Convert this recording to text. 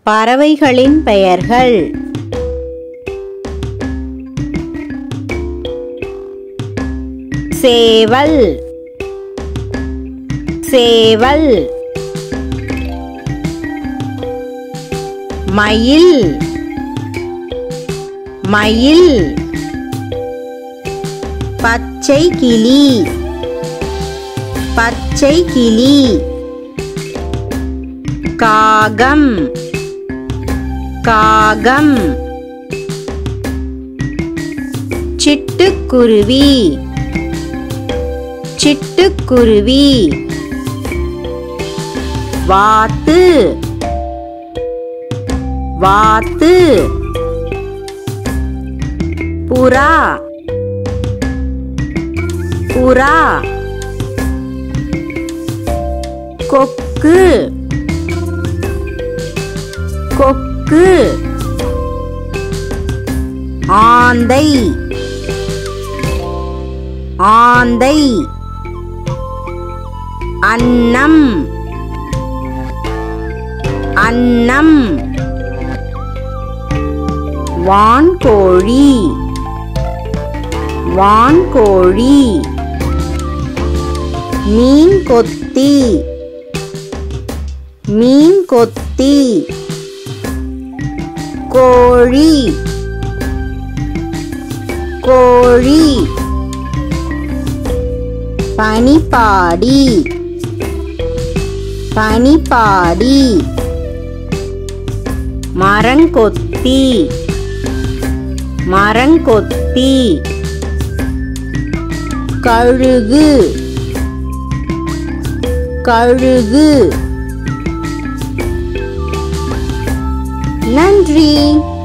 பறவைகளின் பெயர்கள் சேவல் சேவல் மயில் மயில் பச்சை கிளி பச்சை கிளி காகம் காகம் சிட்டுக்குருவி சிட்டுக்குருவி வாத்து வாத்து புறா புறா கொக்கு கொக்கு ஆந்தை ஆந்தை அன்னம் அன்னம் வான்கோழி வான்கோழி மீன் கொத்தி மீன் கொத்தி கோழி கோழி பனிப்பாடி பனிப்பாடி மரங்கொத்தி மரங்கொத்தி கழுகு கழுகு நன்றி